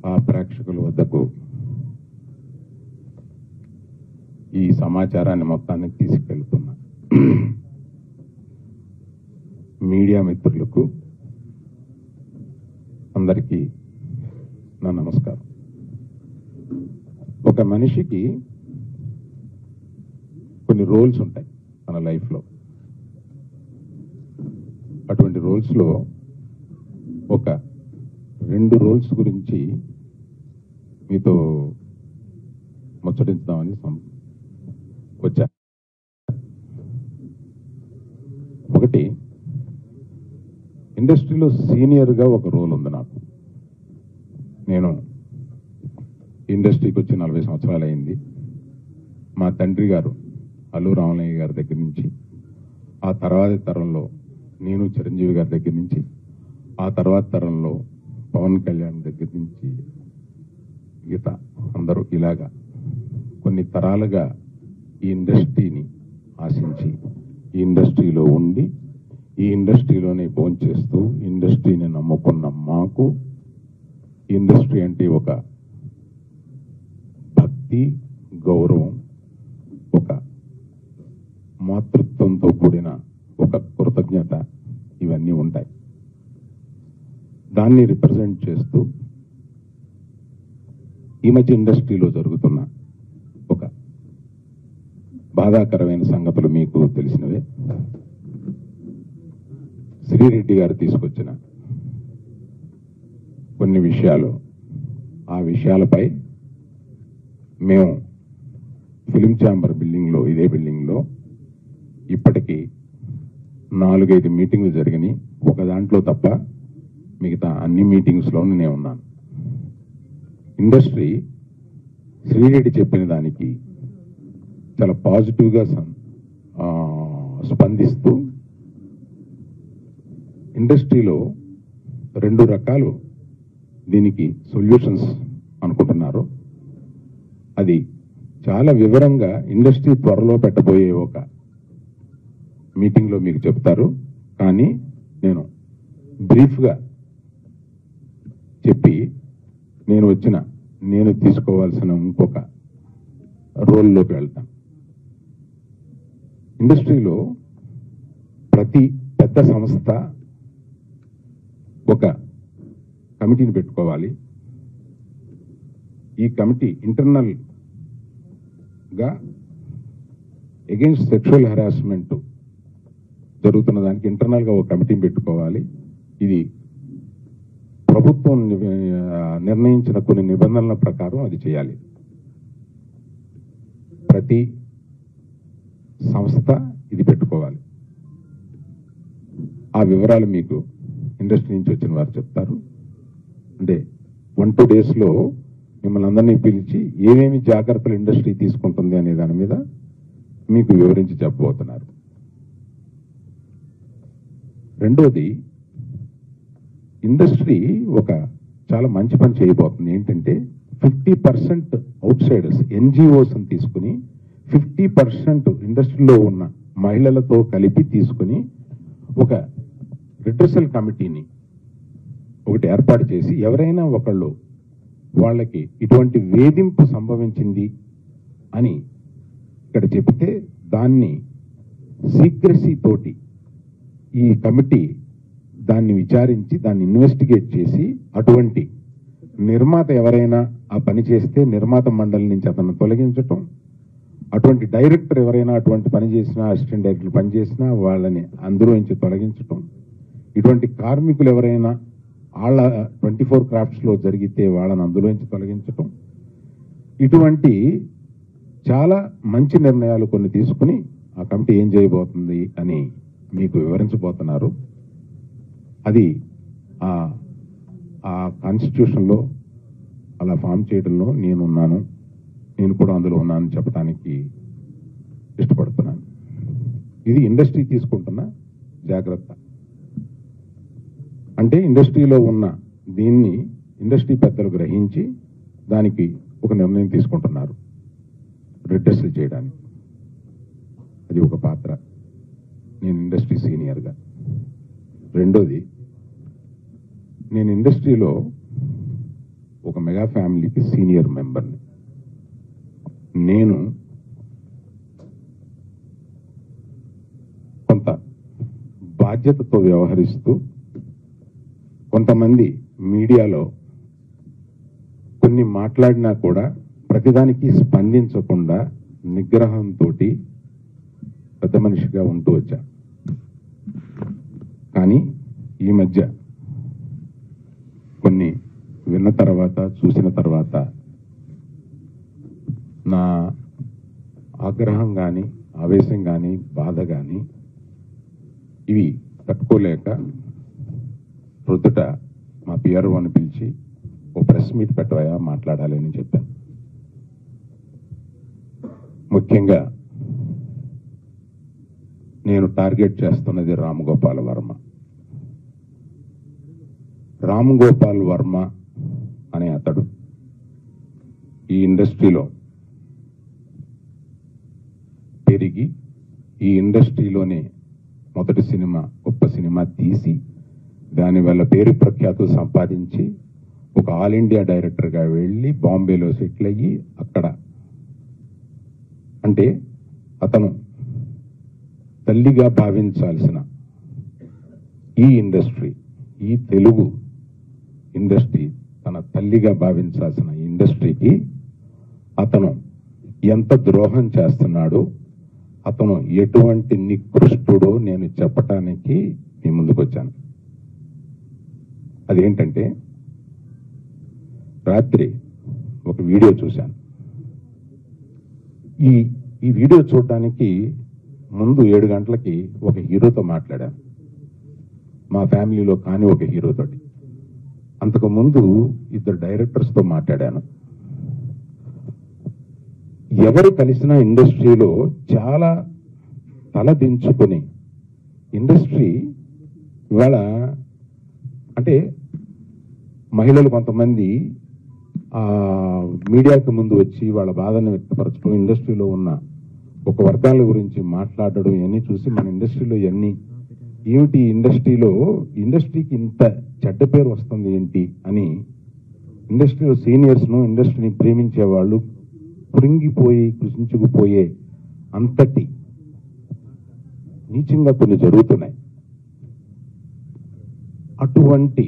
ఆ ప్రేక్షకుల వద్దకు ఈ సమాచారాన్ని మొత్తాన్ని తీసుకెళ్తున్నా మీడియా మిత్రులకు అందరికీ నా నమస్కారం ఒక మనిషికి కొన్ని రోల్స్ ఉంటాయి మన లైఫ్లో అటువంటి రోల్స్లో ఒక రెండు రోల్స్ గురించి మీతో ముచ్చటించుదామని సం- వచ్చా ఒకటి ఇండస్ట్రీలో సీనియర్గా ఒక రోల్ ఉంది నాకు నేను ఇండస్ట్రీకి వచ్చి నలభై సంవత్సరాలు అయింది మా తండ్రి గారు అల్లు రామలయ్య గారి దగ్గర నుంచి ఆ తర్వాతి తరంలో నేను చిరంజీవి గారి దగ్గర నుంచి ఆ తర్వాత తరంలో పవన్ కళ్యాణ్ దగ్గర నుంచి గీత అందరూ ఇలాగా కొన్ని తరాలుగా ఈ ఇండస్ట్రీని ఆశించి ఈ ఇండస్ట్రీలో ఉండి ఈ ఇండస్ట్రీలోనే భోంచేస్తూ ఇండస్ట్రీని నమ్ముకున్న మాకు ఇండస్ట్రీ అంటే ఒక భక్తి గౌరవం ఒక మాతృత్వంతో కూడిన ఒక కృతజ్ఞత ఇవన్నీ ఉంటాయి దాన్ని రిప్రజెంట్ చేస్తూ ఈ మధ్య ఇండస్ట్రీలో జరుగుతున్న ఒక బాధాకరమైన సంగతులు మీకు తెలిసినవే శ్రీరెడ్డి గారు తీసుకొచ్చిన కొన్ని విషయాలు ఆ విషయాలపై మేము ఫిలిం ఛాంబర్ బిల్డింగ్లో ఇదే బిల్డింగ్లో ఇప్పటికీ నాలుగైదు మీటింగ్లు జరిగినాయి ఒక దాంట్లో తప్ప మిగతా అన్ని మీటింగ్స్లోనూ నేను ఉన్నాను ఇండస్ట్రీ శ్రీరెడ్డి చెప్పిన దానికి చాలా పాజిటివ్గా సం- ఆ, స్పందిస్తూ ఇండస్ట్రీలో రెండు రకాలు దీనికి సొల్యూషన్స్ అనుకుంటున్నారు అది చాలా వివరంగా ఇండస్ట్రీ త్వరలో పెట్టబోయే ఒక మీటింగ్లో మీకు చెప్తారు కానీ నేను బ్రీఫ్గా చెప్పి నేను వచ్చిన నేను తీసుకోవాల్సిన ఇంకొక రోల్లోకి వెళ్తాను ఇండస్ట్రీలో ప్రతి పెద్ద సంస్థ ఒక కమిటీని పెట్టుకోవాలి ఈ కమిటీ ఇంటర్నల్ గా ఎగెన్స్ట్ సెక్షువల్ హెరాస్మెంట్ జరుగుతున్న దానికి ఇంటర్నల్ గా ఒక కమిటీని పెట్టుకోవాలి ఇది ప్రభుత్వం ని- ఆ, నిర్ణయించిన కొన్ని నిబంధనల ప్రకారం అది చేయాలి ప్రతి సంస్థ ఇది పెట్టుకోవాలి ఆ వివరాలు మీకు ఇండస్ట్రీ నుంచి వచ్చిన వారు చెప్తారు అంటే వన్ టూ డేస్ లో మిమ్మల్ని అందరినీ పిలిచి ఏమేమి జాగ్రత్తలు ఇండస్ట్రీ తీసుకుంటుంది అనే దాని మీద మీకు వివరించి చెప్పబోతున్నారు రెండోది ఇండస్ట్రీ ఒక చాలా మంచి పని చేయబోతుంది ఏంటంటే fifty percent outsiders NGOs తీసుకుని ఫిఫ్టీ పర్సెంట్ ఇండస్ట్రీలో ఉన్న మహిళలతో కలిపి తీసుకుని ఒక రిట్రసల్ కమిటీని ఒకటి ఏర్పాటు చేసి ఎవరైనా ఒకళ్ళు వాళ్ళకి ఇటువంటి వేధింపు సంభవించింది అని ఇక్కడ చెప్తే దాన్ని సీక్రసీ తోటి ఈ కమిటీ దాన్ని విచారించి దాన్ని ఇన్వెస్టిగేట్ చేసి అటువంటి నిర్మాత ఎవరైనా ఆ పని చేస్తే నిర్మాత మండలి నుంచి అతను తొలగించటం అటువంటి డైరెక్టర్ ఎవరైనా అటువంటి పని చేసినా అసిస్టెంట్ డైరెక్టర్ పని చేసినా వాళ్ళని అందులో నుంచి తొలగించటం ఇటువంటి కార్మికులు ఎవరైనా వాళ్ళ ట్వంటీ ఫోర్ క్రాఫ్ట్స్లో జరిగితే వాళ్ళని అందులోంచి తొలగించటం ఇటువంటి చాలా మంచి నిర్ణయాలు కొన్ని తీసుకుని ఆ కమిటీ ఏం చేయబోతుంది అని మీకు వివరించబోతున్నారు అది ఆ ఆ కాన్స్టిట్యూషన్లో అలా ఫామ్ చేయడంలో నేనున్నాను నేను కూడా అందులో ఉన్నానని చెప్పడానికి ఇష్టపడుతున్నాను ఇది ఇండస్ట్రీ తీసుకుంటున్న జాగ్రత్త అంటే ఇండస్ట్రీలో ఉన్న దీన్ని ఇండస్ట్రీ పెద్దలు గ్రహించి దానికి ఒక నిర్ణయం తీసుకుంటున్నారు రిడ్రెస్లు చేయడానికి అది ఒక పాత్ర నేను ఇండస్ట్రీ సీనియర్గా రెండోది నేను ఇండస్ట్రీలో ఒక మెగా మెగా ఫ్యామిలీకి సీనియర్ మెంబర్ని నేను కొంత బాధ్యతతో వ్యవహరిస్తూ కొంతమంది మీడియాలో కొన్ని మాట్లాడినా కూడా ప్రతిదానికి స్పందించకుండా నిగ్రహంతో పెద్ద మనిషిగా ఉంటూ వచ్చా కానీ ఈ మధ్య కొన్ని విన్న తర్వాత చూసిన తర్వాత నా ఆగ్రహం కానీ ఆవేశం కానీ బాధ కానీ ఇవి తట్టుకోలేక ప్రొద్దుట మా పిఆర్ఓని పిలిచి ఓ ప్రెస్ మీట్ పెట్టవయా మాట్లాడాలి అని చెప్పాను ముఖ్యంగా నేను టార్గెట్ చేస్తున్నది రామ్ గోపాల్ వర్మ రామ్ గోపాల్ వర్మ అనే అతడు ఈ ఇండస్ట్రీలో పెరిగి ఈ ఇండస్ట్రీలోనే మొదటి సినిమా గొప్ప సినిమా తీసి దానివల్ల పేరు ప్రఖ్యాతులు సంపాదించి ఒక ఆల్ ఇండియా డైరెక్టర్గా వెళ్ళి బాంబేలో సెటిల్ అయ్యి అక్కడ అంటే అతను తల్లిగా భావించాల్సిన ఈ ఇండస్ట్రీ ఈ తెలుగు ఇండస్ట్రీ తన తల్లిగా భావించాల్సిన ఈ ఇండస్ట్రీకి అతను ఎంత ద్రోహం చేస్తున్నాడో అతను ఎటువంటి నికృష్టుడో నేను చెప్పటానికి మీ ముందుకు వచ్చాను అదేంటంటే రాత్రి ఒక వీడియో చూశాను ఈ ఈ వీడియో చూడడానికి ముందు ఏడు గంటలకి ఒక హీరోతో మాట్లాడాను మా ఫ్యామిలీలో కాని ఒక హీరోతోటి అంతకు ముందు ఇద్దరు డైరెక్టర్స్తో మాట్లాడాను ఎవరు కలిసినా ఇండస్ట్రీలో చాలా తల దించుకొని ఇండస్ట్రీ ఇవాళ అంటే మహిళలు కొంతమంది ఆ మీడియాకి ముందు వచ్చి వాళ్ళ బాధను వ్యక్తపరచడం ఇండస్ట్రీలో ఉన్న ఒక వర్గాల గురించి మాట్లాడడం ఇవన్నీ చూసి మన ఇండస్ట్రీలో ఇవన్నీ ఏమిటి ఇండస్ట్రీలో ఇండస్ట్రీకి ఇంత చెడ్డ పేరు వస్తుంది ఏంటి అని ఇండస్ట్రీలో సీనియర్స్ను ఇండస్ట్రీని ప్రేమించే వాళ్ళు కృంగిపోయి కృషించుకుపోయే అంతటి నీచంగా కొన్ని జరుగుతున్నాయి అటువంటి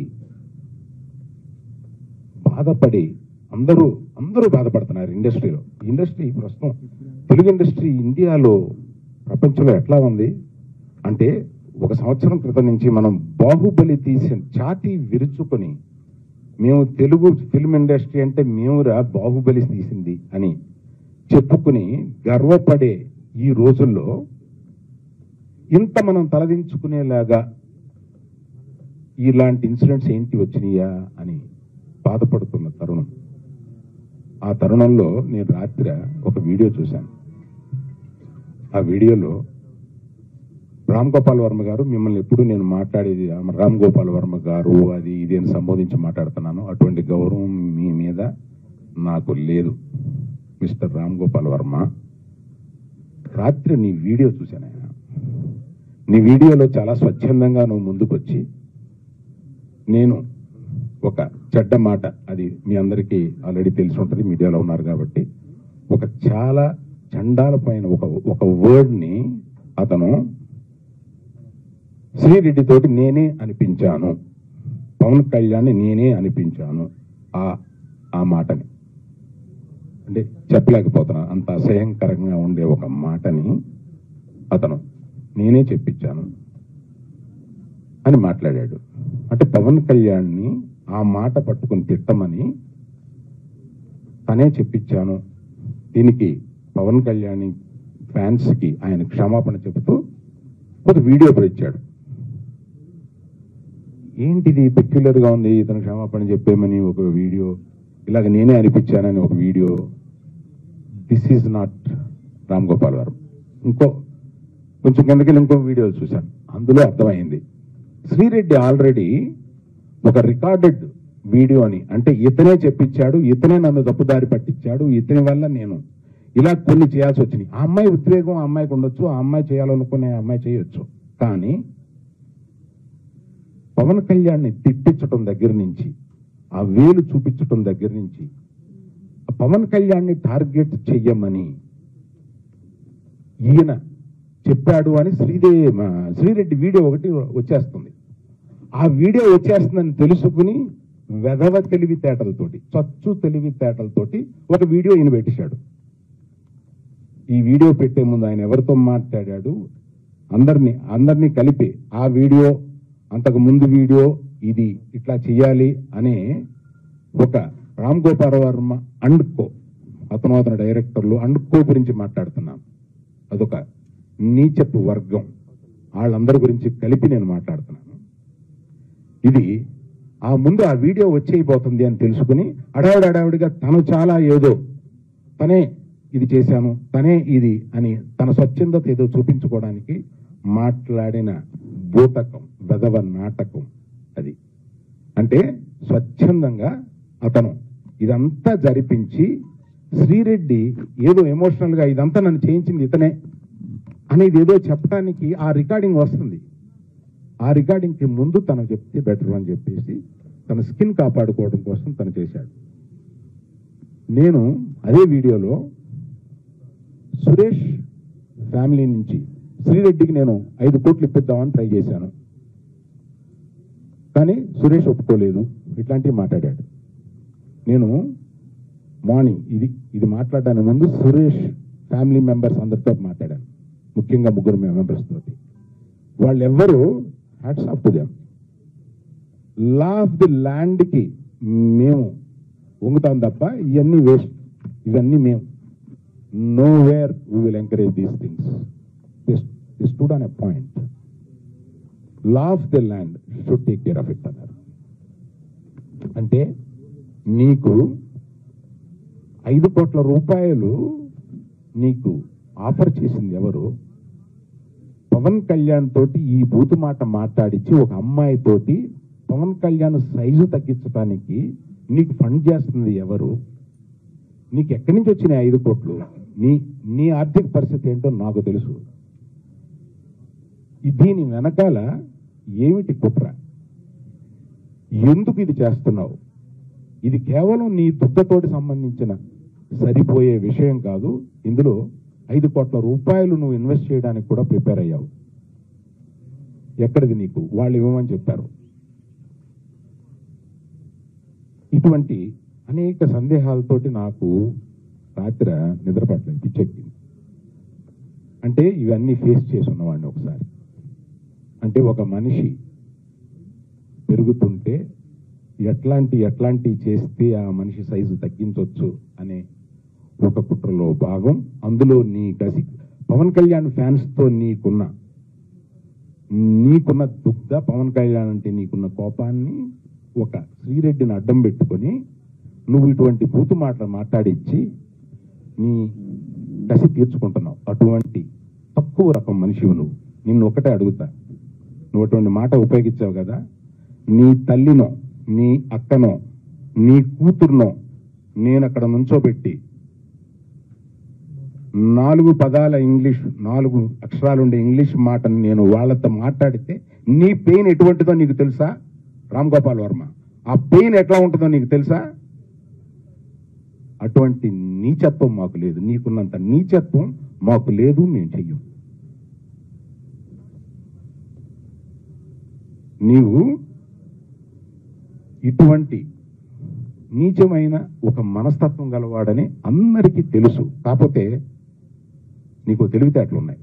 బాధపడి అందరూ అందరూ బాధపడుతున్నారు ఇండస్ట్రీలో ఇండస్ట్రీ ప్రస్తుతం తెలుగు ఇండస్ట్రీ ఇండియాలో ప్రపంచంలో ఎట్లా ఉంది అంటే ఒక సంవత్సరం క్రితం నుంచి మనం బాహుబలి తీసిన చాటి విరుచుకొని మేము తెలుగు ఫిల్మ్ ఇండస్ట్రీ అంటే మేమురా బాహుబలి తీసింది అని చెప్పుకుని గర్వపడే ఈ రోజుల్లో ఇంత మనం తలదించుకునేలాగా ఇలాంటి ఇన్సిడెంట్స్ ఏంటి వచ్చినాయా అని బాధపడుతున్న తరుణం ఆ తరుణంలో నేను రాత్రి ఒక వీడియో చూశాను ఆ వీడియోలో రామ్ గోపాల్ వర్మ గారు మిమ్మల్ని ఎప్పుడు నేను మాట్లాడేది రామ్ గోపాల్ వర్మ గారు అది ఇది అని సంబోధించి మాట్లాడుతున్నాను అటువంటి గౌరవం మీ మీద నాకు లేదు మిస్టర్ రామ్ గోపాల్ వర్మ రాత్రి నీ వీడియో చూశాను ఆయన నీ వీడియోలో చాలా స్వచ్ఛందంగా నువ్వు ముందుకొచ్చి నేను ఒక చెడ్డ మాట అది మీ అందరికీ ఆల్రెడీ తెలిసి ఉంటుంది మీడియాలో ఉన్నారు కాబట్టి ఒక చాలా చండాల పైన ఒక ఒక వర్డ్ని అతను శ్రీరెడ్డి తోటి నేనే అనిపించాను పవన్ కళ్యాణ్ నేనే అనిపించాను ఆ ఆ మాటని అంటే చెప్పలేకపోతున్నా అంత అసహ్యంకరంగా ఉండే ఒక మాటని అతను నేనే చెప్పించాను అని మాట్లాడాడు అంటే పవన్ కళ్యాణ్ని ఆ మాట పట్టుకుని తిట్టమని తనే చెప్పించాను దీనికి పవన్ కళ్యాణ్ ఫ్యాన్స్ కి ఆయన క్షమాపణ చెబుతూ ఒక వీడియో కూడా ఇచ్చాడు ఏంటిది పెక్యులర్ గా ఉంది ఇతను క్షమాపణ చెప్పేమని ఒక వీడియో ఇలాగ నేనే అనిపించానని ఒక video this is not Ram Gopal Varma ఇంకో కొంచెం కిందకి ఇంకో వీడియో చూశాను అందులో అర్థమైంది శ్రీరెడ్డి ఆల్రెడీ ఒక రికార్డెడ్ వీడియోని అంటే ఇతనే చెప్పించాడు ఇతనే నన్ను తప్పుదారి పట్టించాడు ఇతని వల్ల నేను ఇలా కొన్ని చేయాల్సి వచ్చినాయి ఆ అమ్మాయి ఉద్వేగం ఆ అమ్మాయికి ఉండొచ్చు ఆ అమ్మాయి చేయాలనుకునే ఆ అమ్మాయి చేయొచ్చు కానీ పవన్ కళ్యాణ్ని తిట్టించడం దగ్గర నుంచి ఆ వేలు చూపించటం దగ్గర నుంచి పవన్ కళ్యాణ్ని టార్గెట్ చెయ్యమని ఈయన చెప్పాడు అని శ్రీదే మా శ్రీరెడ్డి వీడియో ఒకటి వచ్చేస్తుంది ఆ వీడియో వచ్చేస్తుందని తెలుసుకుని వెధవ తెలివితేటలతోటి చచ్చు తెలివితేటలతోటి ఒక వీడియో ఈయన పెట్టేశాడు ఈ వీడియో పెట్టే ముందు ఆయన ఎవరితో మాట్లాడాడు అందరినీ అందరినీ కలిపి ఆ వీడియో అంతకు ముందు వీడియో ఇది ఇట్లా చేయాలి అనే ఒక రామ్ గోపాల్ వర్మ అండ్ కో అతను అతని డైరెక్టర్లు అండ్ కో గురించి మాట్లాడుతున్నాను అదొక నీచపు వర్గం వాళ్ళందరి గురించి కలిపి నేను మాట్లాడుతున్నాను ఇది ఆ ముందు ఆ వీడియో వచ్చేయబోతుంది అని తెలుసుకుని అడావిడి అడావిడిగా తను చాలా ఏదో తనే ఇది చేశాను తనే ఇది అని తన స్వచ్ఛందత ఏదో చూపించుకోవడానికి మాట్లాడిన బూటకం వెదవ నాటకం అది అంటే స్వచ్ఛందంగా అతను ఇదంతా జరిపించి శ్రీరెడ్డి ఏదో ఎమోషనల్ గా ఇదంతా నన్ను చేయించింది ఇతనే అనేది ఏదో చెప్పడానికి ఆ రికార్డింగ్ వస్తుంది ఆ రికార్డింగ్ కి ముందు తను చెప్తే బెటర్ అని చెప్పేసి తన స్కిన్ కాపాడుకోవడం కోసం తను చేశాడు నేను అదే వీడియోలో సురేష్ ఫ్యామిలీ నుంచి శ్రీరెడ్డికి నేను ఐదు కోట్లు ఇప్పిద్దామని ట్రై చేశాను కానీ సురేష్ ఒప్పుకోలేదు ఇట్లాంటివి మాట్లాడాడు నేను మార్నింగ్ ఇది ఇది మాట్లాడడానికి ముందు సురేష్ ఫ్యామిలీ మెంబర్స్ అందరితో మాట్లాడాను ముఖ్యంగా ముగ్గురు మెంబర్స్ తోటి వాళ్ళెవ్వరూ hats off to them law of the ల్యాండ్కి మేము వంగుతాం తప్ప ఇవన్నీ వేస్ట్ ఇవన్నీ మేము nowhere we will encourage these things this stood on a point law of the land should take care of it అన్నారు అంటే నీకు ఐదు కోట్ల రూపాయలు నీకు ఆఫర్ చేసింది ఎవరు పవన్ కళ్యాణ్ తోటి ఈ బూతు మాట మాట్లాడించి ఒక అమ్మాయి తోటి పవన్ కళ్యాణ్ సైజు తగ్గించడానికి నీకు ఫండ్ చేస్తుంది ఎవరు నీకు ఎక్కడి నుంచి వచ్చినాయి ఐదు కోట్లు నీ నీ ఆర్థిక పరిస్థితి ఏంటో నాకు తెలుసు ఈ దీని వెనకాల ఏమిటి కుట్ర ఎందుకు ఇది చేస్తున్నావు ఇది కేవలం నీ దుద్దతోటి సంబంధించిన సరిపోయే విషయం కాదు ఇందులో ఐదు కోట్ల రూపాయలు నువ్వు ఇన్వెస్ట్ చేయడానికి కూడా ప్రిపేర్ అయ్యావు ఎక్కడిది నీకు వాళ్ళు ఇవ్వమని చెప్పారు ఇటువంటి అనేక సందేహాలతోటి నాకు రాత్రి నిద్రపట్టలేదు పిచ్చెక్కింది అంటే ఇవన్నీ ఫేస్ చేసి ఉన్నవాడిని ఒకసారి అంటే ఒక మనిషి పెరుగుతుంటే ఎట్లాంటి ఎట్లాంటి చేస్తే ఆ మనిషి సైజు తగ్గించవచ్చు అనే ఒక కుట్రలో భాగం అందులో నీ గసి పవన్ కళ్యాణ్ ఫ్యాన్స్ తో నీకున్న నీకున్న దుగ్ధ పవన్ కళ్యాణ్ అంటే నీకున్న కోపాన్ని ఒక శ్రీరెడ్డిని అడ్డం పెట్టుకొని నువ్వు ఇటువంటి బూతు మాటలు మాట్లాడించి నీ కసి తీర్చుకుంటున్నావు అటువంటి తక్కువ రకం మనిషివు నువ్వు నిన్ను ఒకటే అడుగుతా నువ్వు అటువంటి మాట ఉపయోగించావు కదా నీ తల్లినో నీ అక్కనో నీ కూతుర్నో నేను అక్కడ నుంచోబెట్టి నాలుగు పదాల ఇంగ్లీష్ నాలుగు అక్షరాలుండే ఇంగ్లీష్ మాటను నేను వాళ్ళతో మాట్లాడితే నీ పెయిన్ ఎటువంటిదో నీకు తెలుసా రామ్ గోపాల్ వర్మ ఆ పెయిన్ ఎట్లా ఉంటుందో నీకు తెలుసా అటువంటి నీచత్వం మాకు లేదు నీకున్నంత నీచత్వం మాకు లేదు మేము చెయ్యం నీవు ఇటువంటి నీచమైన ఒక మనస్తత్వం గలవాడని అందరికీ తెలుసు కాకపోతే నీకు తెలివితేటలు ఉన్నాయి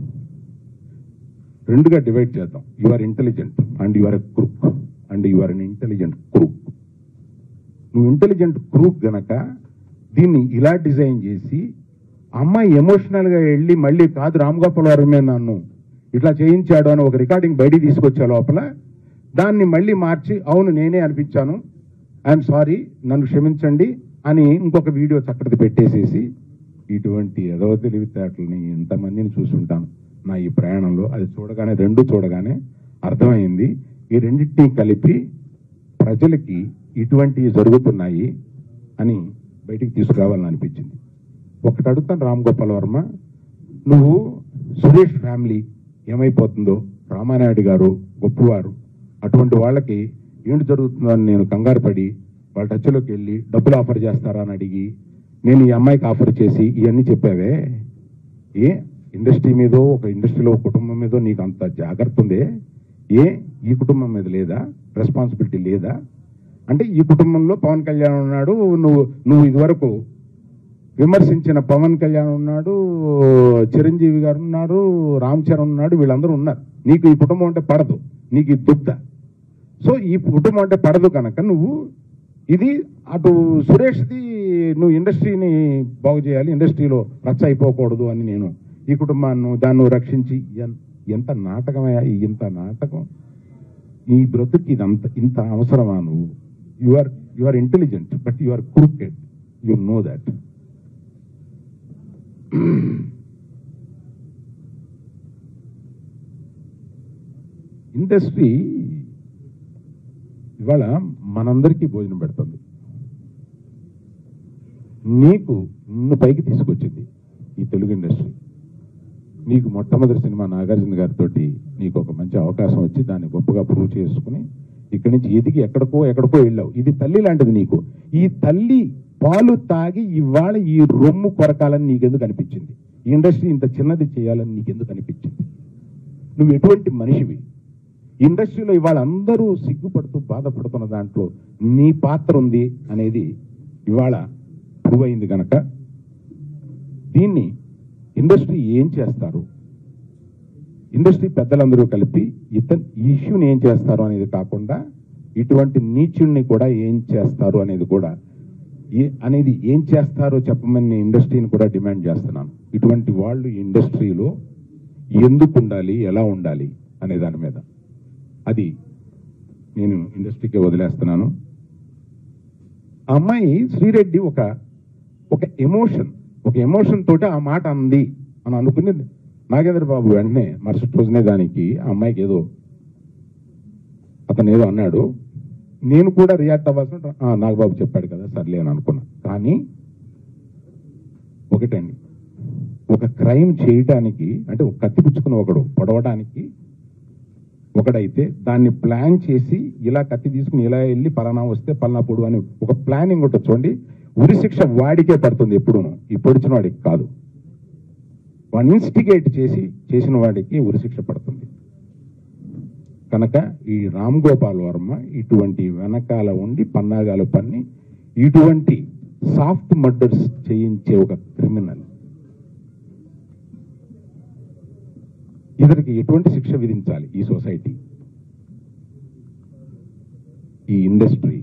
రెండుగా డివైడ్ చేద్దాం you are intelligent and you are a crook and you are unintelligent crook నువ్వు ఇంటెలిజెంట్ క్రూక్ గనక దీన్ని ఇలా డిజైన్ చేసి అమ్మాయి ఎమోషనల్ గా వెళ్ళి మళ్ళీ కాదు రామ్ గోపాల్ వర్మే నన్ను ఇట్లా చేయించాడు అని ఒక రికార్డింగ్ బయటికి తీసుకొచ్చే లోపల దాన్ని మళ్ళీ మార్చి అవును నేనే అనిపించాను ఐఎమ్ సారీ నన్ను క్షమించండి అని ఇంకొక వీడియో చక్కటి పెట్టేసేసి ఇటువంటి ఏదో తెలివితేటలని ఎంతమందిని చూసుంటాను నా ఈ ప్రయాణంలో అది చూడగానే రెండు చూడగానే అర్థమైంది ఈ రెండింటినీ కలిపి ప్రజలకి ఇటువంటివి జరుగుతున్నాయి అని బయటికి తీసుకురావాలని అనిపించింది ఒకటి అడుగుతాను రామ్ గోపాల్ వర్మ నువ్వు సురేష్ ఫ్యామిలీ ఏమైపోతుందో రామానాయుడు గారు గొప్పవారు అటువంటి వాళ్ళకి ఏంటి జరుగుతుందో అని నేను కంగారు పడి వాళ్ళ టచ్లోకి వెళ్ళి డబ్బులు ఆఫర్ చేస్తారా అని అడిగి నేను ఈ అమ్మాయికి ఆఫర్ చేసి ఇవన్నీ చెప్పావే ఏ ఇండస్ట్రీ మీదో ఒక ఇండస్ట్రీలో ఒక కుటుంబం మీదో నీకు అంత జాగ్రత్త ఉందే ఏ ఈ కుటుంబం మీద లేదా రెస్పాన్సిబిలిటీ లేదా అంటే ఈ కుటుంబంలో పవన్ కళ్యాణ్ ఉన్నాడు నువ్వు నువ్వు ఇదివరకు విమర్శించిన పవన్ కళ్యాణ్ ఉన్నాడు చిరంజీవి గారు ఉన్నారు రామ్ చరణ్ ఉన్నాడు వీళ్ళందరూ ఉన్నారు నీకు ఈ కుటుంబం అంటే పడదు నీకు ఈ దుగ్ధ సో ఈ కుటుంబం అంటే పడదు కనుక నువ్వు ఇది అటు సురేష్ది నువ్వు ఇండస్ట్రీని బాగు చేయాలి ఇండస్ట్రీలో రచ్చ అయిపోకూడదు అని నేను ఈ కుటుంబాన్ని దాన్ని రక్షించి ఎన్- ఎంత నాటకమయ్యా ఈ ఇంత నాటకం ఈ బ్రతుకి ఇదంత ఇంత అవసరమా నువ్వు you are you are intelligent but you are crooked you know that industry ఇవాళ మనందరికీ భోజనం పెడుతుంది నీకు నిన్ను పైకి తీసుకొచ్చింది ఈ తెలుగు ఇండస్ట్రీ నీకు మొట్టమొదటి సినిమా నాగార్జున గారితో నీకు ఒక మంచి అవకాశం వచ్చి దాన్ని గొప్పగా ప్రూవ్ చేసుకుని ఇక్కడి నుంచి ఎదిగి ఎక్కడికో ఎక్కడికో వెళ్ళావు ఇది తల్లి లాంటిది నీకు ఈ తల్లి పాలు తాగి ఇవాళ ఈ రొమ్ము కొరకాలని నీకెందుకు అనిపించింది ఈ ఇండస్ట్రీ ఇంత చిన్నది చేయాలని నీకెందుకు అనిపించింది నువ్వు ఎటువంటి మనిషివి ఇండస్ట్రీలో ఇవాళ అందరూ సిగ్గుపడుతూ బాధపడుతున్న దాంట్లో నీ పాత్ర ఉంది అనేది ఇవాళ ప్రూవ్ అయింది గనక దీన్ని ఇండస్ట్రీ ఏం చేస్తారు ఇండస్ట్రీ పెద్దలందరూ కలిపి ఇతను ఈ ఇష్యూని ఏం చేస్తారు అనేది కాకుండా ఇటువంటి నీచుణ్ణి కూడా ఏం చేస్తారు అనేది కూడా ఏ అనేది ఏం చేస్తారో చెప్పమని నేను ఇండస్ట్రీని కూడా డిమాండ్ చేస్తున్నాను ఇటువంటి వాళ్ళు ఈ ఇండస్ట్రీలో ఎందుకు ఉండాలి ఎలా ఉండాలి అనే దాని మీద అది నేను ఇండస్ట్రీకి వదిలేస్తున్నాను ఆ అమ్మాయి శ్రీరెడ్డి ఒక ఒక ఎమోషన్ ఒక ఎమోషన్ తోటి ఆ మాట అంది అని అనుకుని నాగేంద్ర బాబు వెంటనే మరుసటి రోజునే దానికి ఆ అమ్మాయికి ఏదో అతను ఏదో అన్నాడు నేను కూడా రియాక్ట్ అవ్వాల్సిన "ఆ, నాగబాబు చెప్పాడు కదా సర్లే అని అనుకున్నా కానీ ఒకటండి ఒక క్రైమ్ చేయటానికి అంటే ఒక కత్తి పుచ్చుకుని ఒకడు పొడవడానికి ఒకడైతే దాన్ని ప్లాన్ చేసి ఇలా కత్తి తీసుకుని ఇలా వెళ్ళి పలానా వస్తే పలానా పొడు అని ఒక ప్లానింగ్ ఉంటుంది చూడండి ఉరి శిక్ష వాడికే పడుతుంది ఎప్పుడూను ఈ పొడిచిన వాడికి కాదు వాడిని ఇన్స్టిగేట్ చేసి చేసిన వాడికి ఉరి శిక్ష పడుతుంది కనుక ఈ రామ్ గోపాల్ వర్మ ఇటువంటి వెనకాల ఉండి పన్నాగాలు పన్ని ఇటువంటి సాఫ్ట్ మర్డర్స్ చేయించే ఒక క్రిమినల్ ఇతనికి ఎటువంటి శిక్ష విధించాలి ఈ సొసైటీ ఈ ఇండస్ట్రీ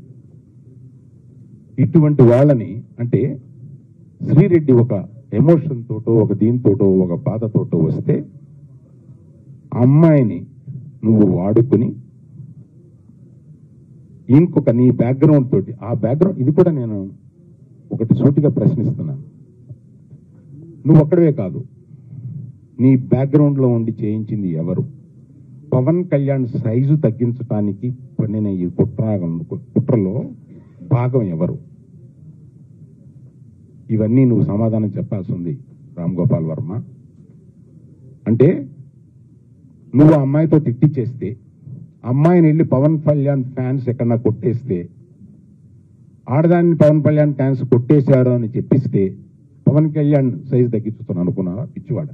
ఇటువంటి వాళ్ళని అంటే శ్రీరెడ్డి ఒక ఎమోషన్ తోటో ఒక దీంతోటో ఒక బాధతోటో వస్తే ఆ అమ్మాయిని నువ్వు వాడుకుని ఇంకొక నీ బ్యాక్గ్రౌండ్ తోటి ఆ బ్యాక్గ్రౌండ్ ఇది కూడా నేను ఒకటి సూటిగా ప్రశ్నిస్తున్నాను నువ్వు ఒక్కడవే కాదు నీ బ్యాక్గ్రౌండ్ లో ఉండి చేయించింది ఎవరు పవన్ కళ్యాణ్ సైజు తగ్గించడానికి పన్నిన ఈ కుట్ర కుట్రలో భాగం ఎవరు ఇవన్నీ నువ్వు సమాధానం చెప్పాల్సి ఉంది రామ్ గోపాల్ వర్మ అంటే నువ్వు ఆ అమ్మాయితో తిట్టిచ్చేస్తే అమ్మాయిని వెళ్ళి పవన్ కళ్యాణ్ ఫ్యాన్స్ ఎక్కడన్నా కొట్టేస్తే ఆడదాన్ని పవన్ కళ్యాణ్ ఫ్యాన్స్ కొట్టేశారు అని చెప్పిస్తే పవన్ కళ్యాణ్ సైజు తగ్గించుతాను అనుకున్నావా పిచ్చివాడ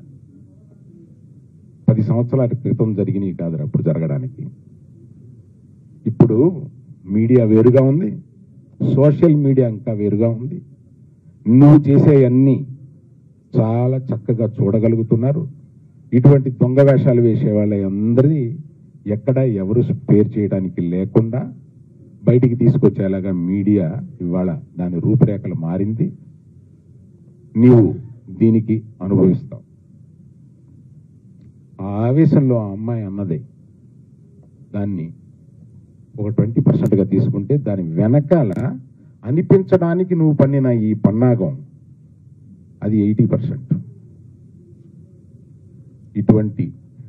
పది సంవత్సరాల క్రితం జరిగినవి కాదురా అప్పుడు జరగడానికి ఇప్పుడు మీడియా వేరుగా ఉంది సోషల్ మీడియా ఇంకా వేరుగా ఉంది నువ్వు చేసే అన్ని చాలా చక్కగా చూడగలుగుతున్నారు ఇటువంటి దొంగ వేషాలు వేసే వాళ్ళ అందరి ఎక్కడ ఎవరు స్పేర్ చేయడానికి లేకుండా బయటికి తీసుకొచ్చేలాగా మీడియా ఇవాళ దాని రూపురేఖలు మారింది నీవు దీనికి అనుభవిస్తావు ఆ ఆవేశంలో ఆ అమ్మాయి అన్నదే దాన్ని ఒక ట్వంటీ పర్సెంట్గా తీసుకుంటే దాని వెనకాల అనిపించడానికి నువ్వు పన్నిన ఈ పన్నాగం అది ఎయిటీ పర్సెంట్ ఇటువంటి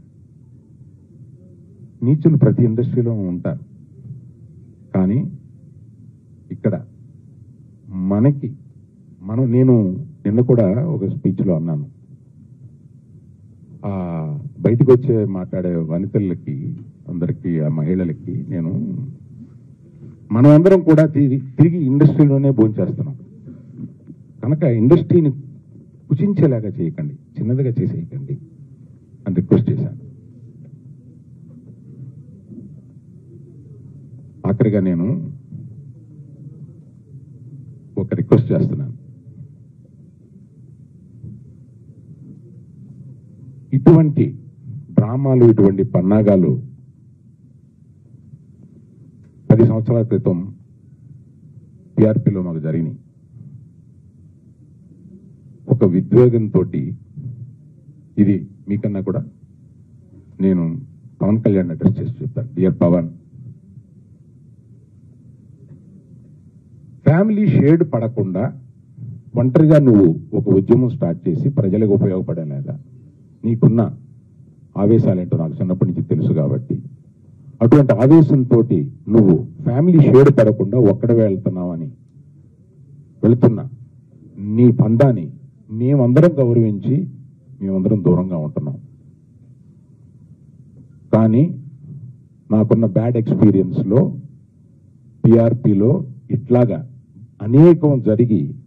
నీచులు ప్రతి ఇండస్ట్రీలో ఉంటారు కానీ ఇక్కడ మనకి మనం నేను నిన్న కూడా ఒక స్పీచ్లో అన్నాను ఆ బయటకు వచ్చే మాట్లాడే వనితలకి అందరికీ ఆ మహిళలకి నేను మనం అందరం కూడా తిరిగి తిరిగి ఇండస్ట్రీలోనే భోంచేస్తున్నాం కనుక ఇండస్ట్రీని కుచించేలాగా చేయకండి చిన్నదిగా చేసేయకండి అని రిక్వెస్ట్ చేశాను ఆఖరిగా నేను ఒక రిక్వెస్ట్ చేస్తున్నాను ఇటువంటి డ్రామాలు ఇటువంటి పన్నాగాలు పది సంవత్సరాల క్రితం పిఆర్పిలో మాకు జరిగినాయి ఒక విద్వేగంతో ఇది మీకన్నా కూడా నేను పవన్ కళ్యాణ్ అడ్రస్ చేసి చెప్తాను డియర్ పవన్ ఫ్యామిలీ షేడ్ పడకుండా ఒంటరిగా నువ్వు ఒక ఉద్యమం స్టార్ట్ చేసి ప్రజలకు ఉపయోగపడేలాగా నీకున్న ఆవేశాలేంటో నాకు చిన్నప్పటి నుంచి తెలుసు కాబట్టి అటువంటి ఆవేశంతో నువ్వు ఫ్యామిలీ షేడ్ పడకుండా ఒక్కడ వెళ్తున్నావని వెళుతున్నా నీ పందాన్ని మేమందరం గౌరవించి మేమందరం దూరంగా ఉంటున్నాం కానీ నాకున్న బ్యాడ్ ఎక్స్పీరియన్స్లో పిఆర్పిలో ఇట్లాగా అనేకం జరిగి